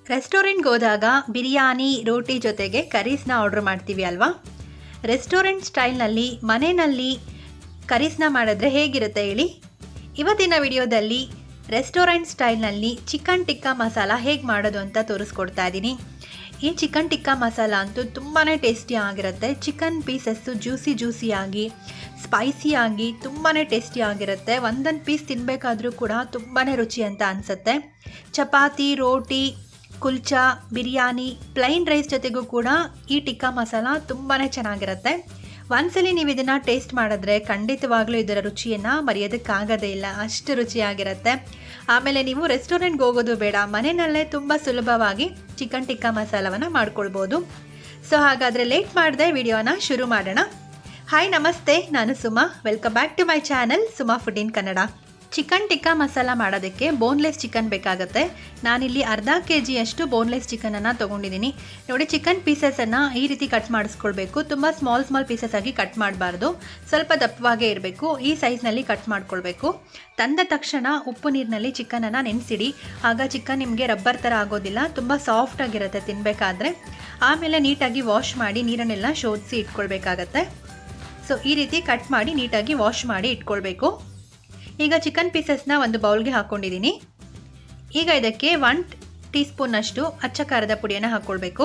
ರೆಸ್ಟೋರೆಂಟ್ಗೆ ಹೋದಾಗ ಬಿರಿಯಾನಿ ರೋಟಿ ಜೊತೆಗೆ ಕರೀಸ್ನ ಆರ್ಡ್ರ್ ಮಾಡ್ತೀವಿ ಅಲ್ವಾ ರೆಸ್ಟೋರೆಂಟ್ ಸ್ಟೈಲ್ನಲ್ಲಿ ಮನೆಯಲ್ಲಿ ಕರೀಸ್ನ ಮಾಡಿದ್ರೆ ಹೇಗಿರುತ್ತೆ ಹೇಳಿ ಇವತ್ತಿನ ವಿಡಿಯೋದಲ್ಲಿ ರೆಸ್ಟೋರೆಂಟ್ ಸ್ಟೈಲ್ನಲ್ಲಿ ಚಿಕನ್ ಟಿಕ್ಕಾ ಮಸಾಲ ಹೇಗೆ ಮಾಡೋದು ಅಂತ ತೋರಿಸ್ಕೊಡ್ತಾ ಇದ್ದೀನಿ ಈ ಚಿಕನ್ ಟಿಕ್ಕಾ ಮಸಾಲ ಅಂತೂ ತುಂಬಾ ಟೇಸ್ಟಿ ಆಗಿರುತ್ತೆ ಚಿಕನ್ ಪೀಸಸ್ಸು ಜ್ಯೂಸಿ ಜ್ಯೂಸಿಯಾಗಿ ಸ್ಪೈಸಿಯಾಗಿ ತುಂಬಾ ಟೇಸ್ಟಿ ಆಗಿರುತ್ತೆ ಒಂದೊಂದು ಪೀಸ್ ತಿನ್ನಬೇಕಾದ್ರೂ ಕೂಡ ತುಂಬಾ ರುಚಿ ಅಂತ ಅನಿಸುತ್ತೆ ಚಪಾತಿ ರೋಟಿ ಕುಲ್ಚಾ ಬಿರಿಯಾನಿ ಪ್ಲೈನ್ ರೈಸ್ ಜೊತೆಗೂ ಕೂಡ ಈ ಟಿಕ್ಕಾ ಮಸಾಲ ತುಂಬಾ ಚೆನ್ನಾಗಿರುತ್ತೆ ಒಂದ್ಸಲಿ ನೀವು ಇದನ್ನು ಟೇಸ್ಟ್ ಮಾಡಿದ್ರೆ ಖಂಡಿತವಾಗ್ಲೂ ಇದರ ರುಚಿಯನ್ನು ಮರೆಯೋದಕ್ಕಾಗೋದೇ ಇಲ್ಲ ಅಷ್ಟು ರುಚಿಯಾಗಿರುತ್ತೆ ಆಮೇಲೆ ನೀವು ರೆಸ್ಟೋರೆಂಟ್ಗೆ ಹೋಗೋದು ಬೇಡ ಮನೆಯಲ್ಲೇ ತುಂಬ ಸುಲಭವಾಗಿ ಚಿಕನ್ ಟಿಕ್ಕಾ ಮಸಾಲವನ್ನು ಮಾಡ್ಕೊಳ್ಬೋದು ಸೊ ಹಾಗಾದರೆ ಲೇಟ್ ಮಾಡದೆ ವಿಡಿಯೋನ ಶುರು ಮಾಡೋಣ ಹಾಯ್ ನಮಸ್ತೆ ನಾನು Suma welcome back to my channel Suma food in Kannada chicken tikka masala ಮಾಡೋದಕ್ಕೆ ಬೋನ್ಲೆಸ್ ಚಿಕನ್ ಬೇಕಾಗುತ್ತೆ ನಾನಿಲ್ಲಿ ಅರ್ಧ ಕೆ ಜಿಯಷ್ಟು ಬೋನ್ಲೆಸ್ ಚಿಕನನ್ನು ತೊಗೊಂಡಿದ್ದೀನಿ ನೋಡಿ ಚಿಕನ್ ಪೀಸಸನ್ನು ಈ ರೀತಿ ಕಟ್ ಮಾಡಿಸ್ಕೊಳ್ಬೇಕು ತುಂಬ ಸ್ಮಾಲ್ ಸ್ಮಾಲ್ ಪೀಸಸ್ ಆಗಿ ಕಟ್ ಮಾಡಬಾರ್ದು ಸ್ವಲ್ಪ ದಪ್ಪವಾಗೇ ಇರಬೇಕು ಈ ಸೈಜ್ನಲ್ಲಿ ಕಟ್ ಮಾಡ್ಕೊಳ್ಬೇಕು ತಂದ ತಕ್ಷಣ ಉಪ್ಪು ನೀರಿನಲ್ಲಿ ಚಿಕನನ್ನು ನೆನೆಸಿಡಿ ಆಗ ಚಿಕನ್ ನಿಮಗೆ ರಬ್ಬರ್ ಥರ ಆಗೋದಿಲ್ಲ ತುಂಬ ಸಾಫ್ಟಾಗಿರುತ್ತೆ ತಿನ್ನಬೇಕಾದ್ರೆ ಆಮೇಲೆ ನೀಟಾಗಿ ವಾಶ್ ಮಾಡಿ ನೀರನ್ನೆಲ್ಲ ಶೋಧಿಸಿ ಇಟ್ಕೊಳ್ಬೇಕಾಗತ್ತೆ ಸೊ ಈ ರೀತಿ ಕಟ್ ಮಾಡಿ ನೀಟಾಗಿ ವಾಶ್ ಮಾಡಿ ಇಟ್ಕೊಳ್ಬೇಕು ಈಗ ಚಿಕನ್ ಪೀಸಸ್ನ ಒಂದು ಬೌಲ್ಗೆ ಹಾಕ್ಕೊಂಡಿದ್ದೀನಿ ಈಗ ಇದಕ್ಕೆ ಒನ್ ಟೀ ಸ್ಪೂನ್ನಷ್ಟು ಅಚ್ಚ ಖಾರದ ಪುಡಿಯನ್ನು ಹಾಕ್ಕೊಳ್ಬೇಕು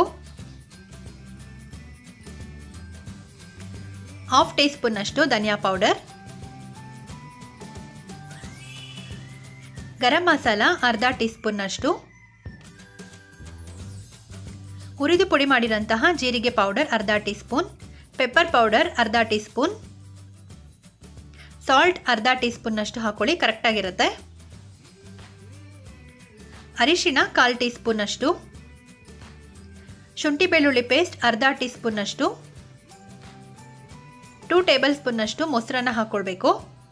ಹಾಫ್ ಟೀ ಸ್ಪೂನ್ನಷ್ಟು ಧನಿಯಾ ಪೌಡರ್ ಗರಂ ಮಸಾಲ ಅರ್ಧ ಟೀ ಸ್ಪೂನ್ನಷ್ಟು ಹುರಿದು ಪುಡಿ ಮಾಡಿರೋಂತಹ ಜೀರಿಗೆ ಪೌಡರ್ ಅರ್ಧ ಟೀ ಸ್ಪೂನ್ ಪೆಪ್ಪರ್ ಪೌಡರ್ ಅರ್ಧ ಟೀ ಸ್ಪೂನ್ ಸಾಲ್ಟ್ ಅರ್ಧ ಟೀ ಸ್ಪೂನ್ನಷ್ಟು ಹಾಕೊಳ್ಳಿ ಕರೆಕ್ಟಾಗಿರುತ್ತೆ ಅರಿಶಿಣ ಕಾಲು ಟೀ ಸ್ಪೂನ್ನಷ್ಟು ಶುಂಠಿ ಬೆಳ್ಳುಳ್ಳಿ ಪೇಸ್ಟ್ ಅರ್ಧ ಟೀ ಸ್ಪೂನ್ನಷ್ಟು ಟೂ ಟೇಬಲ್ ಸ್ಪೂನ್ನಷ್ಟು ಮೊಸರನ್ನ ಹಾಕ್ಕೊಳ್ಬೇಕು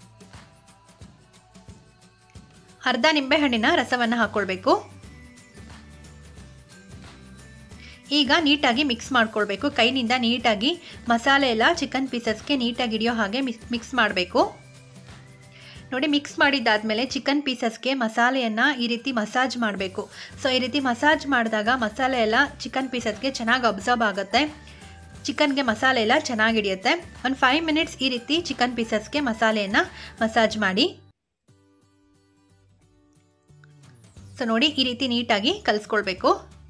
ಅರ್ಧ ನಿಂಬೆಹಣ್ಣಿನ ರಸವನ್ನು ಹಾಕ್ಕೊಳ್ಬೇಕು ಈಗ ನೀಟಾಗಿ ಮಿಕ್ಸ್ ಮಾಡ್ಕೊಳ್ಬೇಕು ಕೈನಿಂದ ನೀಟಾಗಿ ಮಸಾಲೆ ಎಲ್ಲ ಚಿಕನ್ ಪೀಸಸ್ಗೆ ನೀಟಾಗಿ ಹಿಡಿಯೋ ಹಾಗೆ ಮಿಕ್ಸ್ ಮಾಡಬೇಕು ನೋಡಿ ಮಿಕ್ಸ್ ಮಾಡಿದ್ದಾದಮೇಲೆ ಚಿಕನ್ ಪೀಸಸ್ಗೆ ಮಸಾಲೆಯನ್ನು ಈ ರೀತಿ ಮಸಾಜ್ ಮಾಡಬೇಕು ಸೊ ಈ ರೀತಿ ಮಸಾಜ್ ಮಾಡಿದಾಗ ಮಸಾಲೆ ಎಲ್ಲ ಚಿಕನ್ ಪೀಸಸ್ಗೆ ಚೆನ್ನಾಗಿ ಅಬ್ಸರ್ವ್ ಆಗುತ್ತೆ ಚಿಕನ್ಗೆ ಮಸಾಲೆ ಎಲ್ಲ ಚೆನ್ನಾಗಿ ಹಿಡಿಯುತ್ತೆ ಒಂದು ಫೈವ್ ಮಿನಿಟ್ಸ್ ಈ ರೀತಿ ಚಿಕನ್ ಪೀಸಸ್ಗೆ ಮಸಾಲೆಯನ್ನು ಮಸಾಜ್ ಮಾಡಿ ಸೊ ನೋಡಿ ಈ ರೀತಿ ನೀಟಾಗಿ ಕಲಿಸ್ಕೊಳ್ಬೇಕು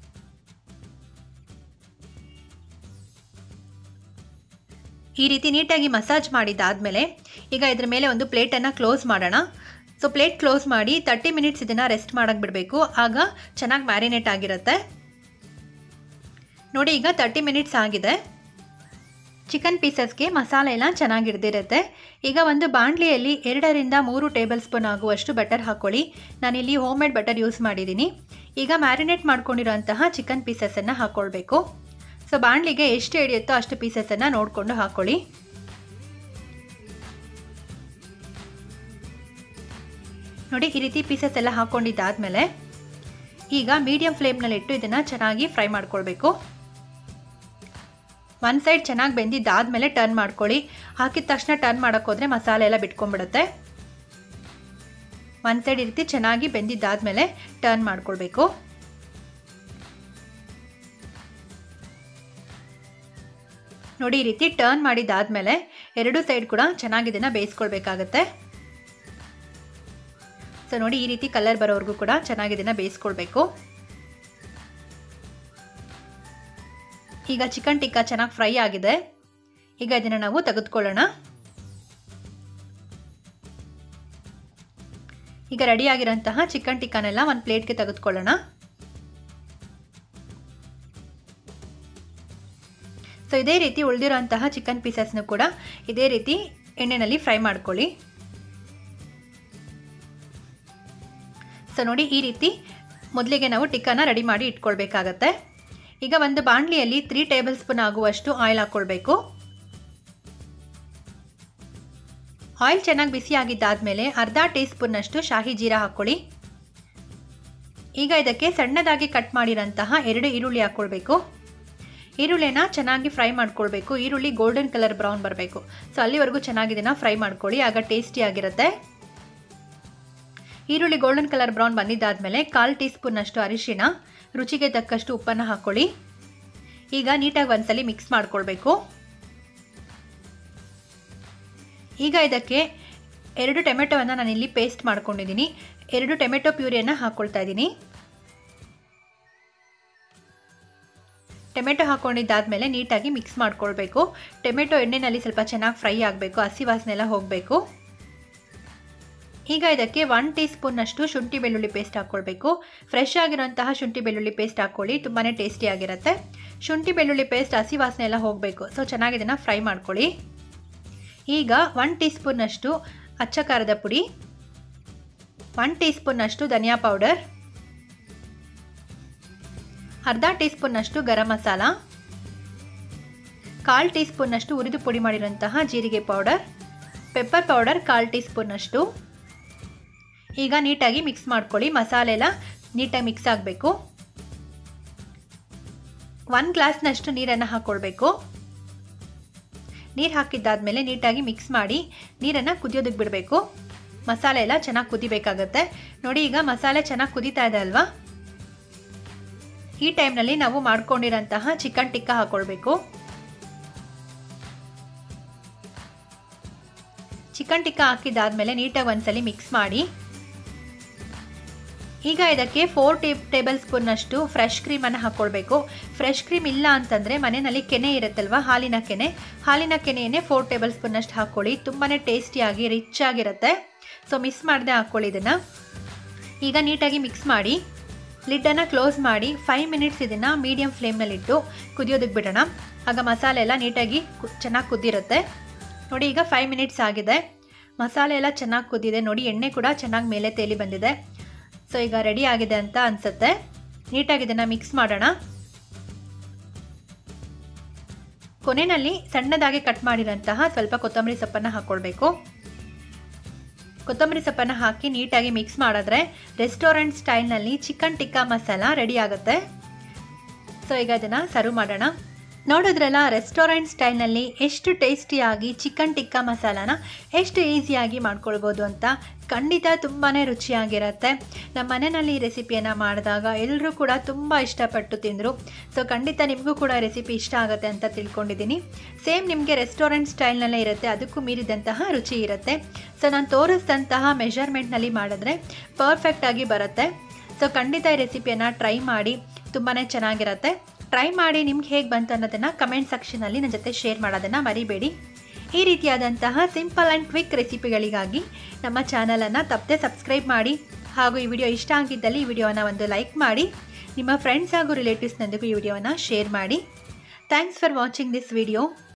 ಈ ರೀತಿ ನೀಟಾಗಿ ಮಸಾಜ್ ಮಾಡಿದ್ದಾದಮೇಲೆ ಈಗ ಇದ್ರ ಮೇಲೆ ಒಂದು ಪ್ಲೇಟನ್ನು ಕ್ಲೋಸ್ ಮಾಡೋಣ ಸೊ ಪ್ಲೇಟ್ ಕ್ಲೋಸ್ ಮಾಡಿ ತರ್ಟಿ ಮಿನಿಟ್ಸ್ ಇದನ್ನು ರೆಸ್ಟ್ ಮಾಡೋಕ್ಕೆ ಬಿಡಬೇಕು ಆಗ ಚೆನ್ನಾಗಿ ಮ್ಯಾರಿನೇಟ್ ಆಗಿರುತ್ತೆ ನೋಡಿ ಈಗ ತರ್ಟಿ ಮಿನಿಟ್ಸ್ ಆಗಿದೆ ಚಿಕನ್ ಪೀಸಸ್ಗೆ ಮಸಾಲೆ ಎಲ್ಲ ಚೆನ್ನಾಗಿ ಹಿಡ್ದಿರುತ್ತೆ ಈಗ ಒಂದು ಬಾಣಲಿಯಲ್ಲಿ ಎರಡರಿಂದ ಮೂರು ಟೇಬಲ್ ಸ್ಪೂನ್ ಆಗುವಷ್ಟು ಬಟರ್ ಹಾಕ್ಕೊಳ್ಳಿ ನಾನಿಲ್ಲಿ ಹೋಮ್ ಮೇಡ್ ಬಟರ್ ಯೂಸ್ ಮಾಡಿದ್ದೀನಿ ಈಗ ಮ್ಯಾರಿನೇಟ್ ಮಾಡ್ಕೊಂಡಿರೋಂತಹ ಚಿಕನ್ ಪೀಸಸನ್ನು ಹಾಕ್ಕೊಳ್ಬೇಕು ಸೊ ಬಾಣಲಿಗೆ ಎಷ್ಟು ಹಿಡಿಯುತ್ತೋ ಅಷ್ಟು ಪೀಸಸನ್ನು ನೋಡಿಕೊಂಡು ಹಾಕ್ಕೊಳ್ಳಿ ನೋಡಿ ಈ ರೀತಿ ಪೀಸಸ್ ಎಲ್ಲ ಹಾಕ್ಕೊಂಡಿದ್ದಾದಮೇಲೆ ಈಗ ಮೀಡಿಯಂ ಫ್ಲೇಮ್ನಲ್ಲಿಟ್ಟು ಇದನ್ನು ಚೆನ್ನಾಗಿ ಫ್ರೈ ಮಾಡ್ಕೊಳ್ಬೇಕು ಒನ್ ಸೈಡ್ ಚೆನ್ನಾಗಿ ಬೆಂದಿದ್ದಾದಮೇಲೆ ಟರ್ನ್ ಮಾಡ್ಕೊಳ್ಳಿ ಹಾಕಿದ ತಕ್ಷಣ ಟರ್ನ್ ಮಾಡೋಕ್ಕೋದ್ರೆ ಮಸಾಲೆ ಎಲ್ಲ ಬಿಟ್ಕೊಂಡ್ಬಿಡುತ್ತೆ ಒನ್ ಸೈಡ್ ಈ ರೀತಿ ಚೆನ್ನಾಗಿ ಬೆಂದಿದ್ದಾದಮೇಲೆ ಟರ್ನ್ ಮಾಡ್ಕೊಳ್ಬೇಕು ನೋಡಿ ಈ ರೀತಿ ಟರ್ನ್ ಮಾಡಿದ್ದಾದಮೇಲೆ ಎರಡು ಸೈಡ್ ಕೂಡ ಚೆನ್ನಾಗಿ ಇದನ್ನು ಬೇಯಿಸ್ಕೊಳ್ಬೇಕಾಗತ್ತೆ ಸೊ ನೋಡಿ ಈ ರೀತಿ ಕಲರ್ ಬರೋವರೆಗೂ ಕೂಡ ಚೆನ್ನಾಗಿ ಇದನ್ನು ಬೇಯಿಸ್ಕೊಳ್ಬೇಕು ಈಗ ಚಿಕನ್ ಟಿಕ್ಕಾ ಚೆನ್ನಾಗಿ ಫ್ರೈ ಆಗಿದೆ ಈಗ ಇದನ್ನು ನಾವು ತೆಗೆದುಕೊಳ್ಳೋಣ ಈಗ ರೆಡಿಯಾಗಿರೋಂತಹ ಚಿಕನ್ ಟಿಕ್ಕಾನೆಲ್ಲ ಒಂದು ಪ್ಲೇಟ್ಗೆ ತೆಗೆದುಕೊಳ್ಳೋಣ ಸೊ ಇದೇ ರೀತಿ ಉಳಿದಿರೋಂತಹ ಚಿಕನ್ ಪೀಸಸ್ನು ಕೂಡ ಇದೇ ರೀತಿ ಎಣ್ಣೆಯಲ್ಲಿ ಫ್ರೈ ಮಾಡ್ಕೊಳ್ಳಿ ಸೊ ನೋಡಿ ಈ ರೀತಿ ಮೊದಲಿಗೆ ನಾವು ಟಿಕ್ಕಾನ ರೆಡಿ ಮಾಡಿ ಇಟ್ಕೊಳ್ಬೇಕಾಗತ್ತೆ ಈಗ ಒಂದು ಬಾಣಲಿಯಲ್ಲಿ ತ್ರೀ ಟೇಬಲ್ ಸ್ಪೂನ್ ಆಗುವಷ್ಟು ಆಯಿಲ್ ಹಾಕ್ಕೊಳ್ಬೇಕು ಆಯಿಲ್ ಚೆನ್ನಾಗಿ ಬಿಸಿ ಆಗಿದ್ದಾದಮೇಲೆ ಅರ್ಧ ಟೀ ಸ್ಪೂನ್ನಷ್ಟು ಶಾಹಿ ಜೀರಾ ಹಾಕ್ಕೊಳ್ಳಿ ಈಗ ಇದಕ್ಕೆ ಸಣ್ಣದಾಗಿ ಕಟ್ ಮಾಡಿರೋಂತಹ ಎರಡು ಈರುಳ್ಳಿ ಹಾಕ್ಕೊಳ್ಬೇಕು ಈರುಳ್ಳಿನ ಚೆನ್ನಾಗಿ ಫ್ರೈ ಮಾಡ್ಕೊಳ್ಬೇಕು ಈರುಳ್ಳಿ ಗೋಲ್ಡನ್ ಕಲರ್ ಬ್ರೌನ್ ಬರಬೇಕು ಸೊ ಅಲ್ಲಿವರೆಗೂ ಚೆನ್ನಾಗಿ ಇದನ್ನು ಫ್ರೈ ಮಾಡ್ಕೊಳ್ಳಿ ಆಗ ಟೇಸ್ಟಿಯಾಗಿರುತ್ತೆ ಈರುಳ್ಳಿ ಗೋಲ್ಡನ್ ಕಲರ್ ಬ್ರೌನ್ ಬಂದಿದ್ದಾದಮೇಲೆ ಕಾಲು ಟೀ ಸ್ಪೂನ್ನಷ್ಟು ಅರಿಶಿಣ ರುಚಿಗೆ ತಕ್ಕಷ್ಟು ಉಪ್ಪನ್ನು ಹಾಕ್ಕೊಳ್ಳಿ ಈಗ ನೀಟಾಗಿ ಒಂದ್ಸಲಿ ಮಿಕ್ಸ್ ಮಾಡ್ಕೊಳ್ಬೇಕು ಈಗ ಇದಕ್ಕೆ ಎರಡು ಟೊಮೆಟೊವನ್ನು ನಾನಿಲ್ಲಿ ಪೇಸ್ಟ್ ಮಾಡ್ಕೊಂಡಿದ್ದೀನಿ ಎರಡು ಟೊಮೆಟೊ ಪ್ಯೂರಿಯನ್ನು ಹಾಕ್ಕೊಳ್ತಾ ಇದ್ದೀನಿ ಟೊಮೆಟೊ ಹಾಕ್ಕೊಂಡಿದ್ದಾದಮೇಲೆ ನೀಟಾಗಿ ಮಿಕ್ಸ್ ಮಾಡ್ಕೊಳ್ಬೇಕು ಟೊಮೆಟೊ ಎಣ್ಣೆಯಲ್ಲಿ ಸ್ವಲ್ಪ ಚೆನ್ನಾಗಿ ಫ್ರೈ ಆಗಬೇಕು ಹಸಿ ವಾಸನೆ ಎಲ್ಲ ಹೋಗಬೇಕು ಈಗ ಇದಕ್ಕೆ ಒನ್ ಟೀ ಸ್ಪೂನ್ನಷ್ಟು ಶುಂಠಿ ಬೆಳ್ಳುಳ್ಳಿ ಪೇಸ್ಟ್ ಹಾಕ್ಕೊಳ್ಬೇಕು ಫ್ರೆಶ್ ಆಗಿರೋಂತಹ ಶುಂಠಿ ಬೆಳ್ಳುಳ್ಳಿ ಪೇಸ್ಟ್ ಹಾಕ್ಕೊಳ್ಳಿ ತುಂಬಾ ಟೇಸ್ಟಿಯಾಗಿರುತ್ತೆ ಶುಂಠಿ ಬೆಳ್ಳುಳ್ಳಿ ಪೇಸ್ಟ್ ಹಸಿ ವಾಸನೆ ಎಲ್ಲ ಹೋಗಬೇಕು ಸೊ ಚೆನ್ನಾಗಿ ಇದನ್ನು ಫ್ರೈ ಮಾಡ್ಕೊಳ್ಳಿ ಈಗ ಒನ್ ಟೀ ಸ್ಪೂನ್ನಷ್ಟು ಅಚ್ಚ ಖಾರದ ಪುಡಿ ಒನ್ ಟೀ ಸ್ಪೂನ್ನಷ್ಟು ಧನಿಯಾ ಪೌಡರ್ ಅರ್ಧ ಟೀ ಸ್ಪೂನ್ನಷ್ಟು ಗರಂ ಮಸಾಲ ಕಾಲು ಟೀ ಸ್ಪೂನ್ನಷ್ಟು ಉರಿದು ಪುಡಿ ಮಾಡಿರೋಂತಹ ಜೀರಿಗೆ ಪೌಡರ್ ಪೆಪ್ಪರ್ ಪೌಡರ್ ಕಾಲು ಟೀ ಸ್ಪೂನ್ನಷ್ಟು ಈಗ ನೀಟಾಗಿ ಮಿಕ್ಸ್ ಮಾಡ್ಕೊಳ್ಳಿ ಮಸಾಲೆ ಎಲ್ಲ ನೀಟಾಗಿ ಮಿಕ್ಸ್ ಆಗಬೇಕು ಒನ್ ಗ್ಲಾಸ್ನಷ್ಟು ನೀರನ್ನು ಹಾಕ್ಕೊಳ್ಬೇಕು ನೀರು ಹಾಕಿದ್ದಾದಮೇಲೆ ನೀಟಾಗಿ ಮಿಕ್ಸ್ ಮಾಡಿ ನೀರನ್ನು ಕುದಿಯೋದಕ್ಕೆ ಬಿಡಬೇಕು ಮಸಾಲೆ ಎಲ್ಲ ಚೆನ್ನಾಗಿ ಕುದಿಬೇಕಾಗತ್ತೆ ನೋಡಿ ಈಗ ಮಸಾಲೆ ಚೆನ್ನಾಗಿ ಕುದೀತಾ ಇದೆ ಅಲ್ವಾ ಈ ಟೈಮ್ನಲ್ಲಿ ನಾವು ಮಾಡ್ಕೊಂಡಿರೋಂತಹ ಚಿಕನ್ ಟಿಕ್ಕ ಹಾಕ್ಕೊಳ್ಬೇಕು ಚಿಕನ್ ಟಿಕ್ಕ ಹಾಕಿದ್ದಾದಮೇಲೆ ನೀಟಾಗಿ ಒಂದ್ಸಲಿ ಮಿಕ್ಸ್ ಮಾಡಿ ಈಗ ಇದಕ್ಕೆ ಫೋರ್ ಟೇ ಟೇಬಲ್ ಸ್ಪೂನ್ನಷ್ಟು ಫ್ರೆಶ್ ಕ್ರೀಮನ್ನು ಹಾಕ್ಕೊಳ್ಬೇಕು ಫ್ರೆಶ್ ಕ್ರೀಮ್ ಇಲ್ಲ ಅಂತಂದರೆ ಮನೆಯಲ್ಲಿ ಕೆನೆ ಇರುತ್ತಲ್ವ ಹಾಲಿನ ಕೆನೆ ಹಾಲಿನ ಕೆನೆಯನ್ನೇ ಫೋರ್ ಟೇಬಲ್ ಸ್ಪೂನ್ನಷ್ಟು ಹಾಕ್ಕೊಳ್ಳಿ ತುಂಬಾ ಟೇಸ್ಟಿಯಾಗಿ ರಿಚ್ ಆಗಿರುತ್ತೆ ಸೊ ಮಿಸ್ ಮಾಡದೆ ಹಾಕ್ಕೊಳ್ಳಿ ಇದನ್ನು ಈಗ ನೀಟಾಗಿ ಮಿಕ್ಸ್ ಮಾಡಿ ಲಿಡ್ಡನ್ನು ಕ್ಲೋಸ್ ಮಾಡಿ ಫೈವ್ ಮಿನಿಟ್ಸ್ ಇದನ್ನು ಮೀಡಿಯಮ್ ಫ್ಲೇಮ್ನಲ್ಲಿಟ್ಟು ಕುದಿಯೋದಕ್ಕೆ ಬಿಡೋಣ ಆಗ ಮಸಾಲೆ ಎಲ್ಲ ನೀಟಾಗಿ ಚೆನ್ನಾಗಿ ಕುದ್ದಿರುತ್ತೆ ನೋಡಿ ಈಗ ಫೈವ್ ಮಿನಿಟ್ಸ್ ಆಗಿದೆ ಮಸಾಲೆ ಎಲ್ಲ ಚೆನ್ನಾಗಿ ಕುದ್ದಿದೆ ನೋಡಿ ಎಣ್ಣೆ ಕೂಡ ಚೆನ್ನಾಗಿ ಮೇಲೆ ತೇಲಿ ಬಂದಿದೆ ಸೊ ಈಗ ರೆಡಿ ಆಗಿದೆ ಅಂತ ಅನಿಸುತ್ತೆ ನೀಟಾಗಿ ಇದನ್ನು ಮಿಕ್ಸ್ ಮಾಡೋಣ ಕೊನೆಯಲ್ಲಿ ಸಣ್ಣದಾಗಿ ಕಟ್ ಮಾಡಿರೋಂತಹ ಸ್ವಲ್ಪ ಕೊತ್ತಂಬರಿ ಸೊಪ್ಪನ್ನು ಹಾಕ್ಕೊಳ್ಬೇಕು ಕೊತ್ತಂಬರಿ ಸೊಪ್ಪನ್ನು ಹಾಕಿ ನೀಟಾಗಿ ಮಿಕ್ಸ್ ಮಾಡಿದ್ರೆ ರೆಸ್ಟೋರೆಂಟ್ ಸ್ಟೈಲ್ನಲ್ಲಿ ಚಿಕನ್ ಟಿಕ್ಕಾ ಮಸಾಲ ರೆಡಿ ಆಗುತ್ತೆ ಸೊ ಈಗ ಇದನ್ನು ಸರ್ವ್ ಮಾಡೋಣ ನೋಡಿದ್ರಲ್ಲ ರೆಸ್ಟೋರೆಂಟ್ ಸ್ಟೈಲ್ನಲ್ಲಿ ಎಷ್ಟು ಟೇಸ್ಟಿಯಾಗಿ ಚಿಕನ್ ಟಿಕ್ಕಾ ಮಸಾಲಾನ ಎಷ್ಟು ಈಸಿಯಾಗಿ ಮಾಡ್ಕೊಳ್ಬೋದು ಅಂತ ಖಂಡಿತ ತುಂಬಾ ರುಚಿಯಾಗಿರುತ್ತೆ ನಮ್ಮ ಮನೆಯಲ್ಲಿ ಈ ರೆಸಿಪಿಯನ್ನು ಮಾಡಿದಾಗ ಎಲ್ಲರೂ ಕೂಡ ತುಂಬ ಇಷ್ಟಪಟ್ಟು ತಿಂದರು ಸೊ ಖಂಡಿತ ನಿಮಗೂ ಕೂಡ ರೆಸಿಪಿ ಇಷ್ಟ ಆಗುತ್ತೆ ಅಂತ ತಿಳ್ಕೊಂಡಿದ್ದೀನಿ ಸೇಮ್ ನಿಮಗೆ ರೆಸ್ಟೋರೆಂಟ್ ಸ್ಟೈಲ್ನಲ್ಲೇ ಇರುತ್ತೆ ಅದಕ್ಕೂ ಮೀರಿದಂತಹ ರುಚಿ ಇರುತ್ತೆ ಸೊ ನಾನು ತೋರಿಸಿದಂತಹ ಮೆಷರ್ಮೆಂಟ್ನಲ್ಲಿ ಮಾಡಿದ್ರೆ ಪರ್ಫೆಕ್ಟಾಗಿ ಬರುತ್ತೆ ಸೊ ಖಂಡಿತ ಈ ರೆಸಿಪಿಯನ್ನು ಟ್ರೈ ಮಾಡಿ ತುಂಬಾ ಚೆನ್ನಾಗಿರುತ್ತೆ ಟ್ರೈ ಮಾಡಿ ನಿಮ್ಗೆ ಹೇಗೆ ಬಂತು ಅನ್ನೋದನ್ನು ಕಮೆಂಟ್ ಸೆಕ್ಷನಲ್ಲಿ ನನ್ನ ಜೊತೆ ಶೇರ್ ಮಾಡೋದನ್ನು ಮರಿಬೇಡಿ ಈ ರೀತಿಯಾದಂತಹ ಸಿಂಪಲ್ ಆ್ಯಂಡ್ ಕ್ವಿಕ್ ರೆಸಿಪಿಗಳಿಗಾಗಿ ನಮ್ಮ ಚಾನಲನ್ನು ತಪ್ಪದೆ ಸಬ್ಸ್ಕ್ರೈಬ್ ಮಾಡಿ ಹಾಗೂ ಈ ವಿಡಿಯೋ ಇಷ್ಟ ಆಗಿದ್ದಲ್ಲಿ ಈ ವಿಡಿಯೋನ ಒಂದು ಲೈಕ್ ಮಾಡಿ ನಿಮ್ಮ ಫ್ರೆಂಡ್ಸ್ ಹಾಗೂ ರಿಲೇಟಿವ್ಸ್ನೊಂದಿಗೂ ಈ ವಿಡಿಯೋನ ಶೇರ್ ಮಾಡಿ thanks for watching this video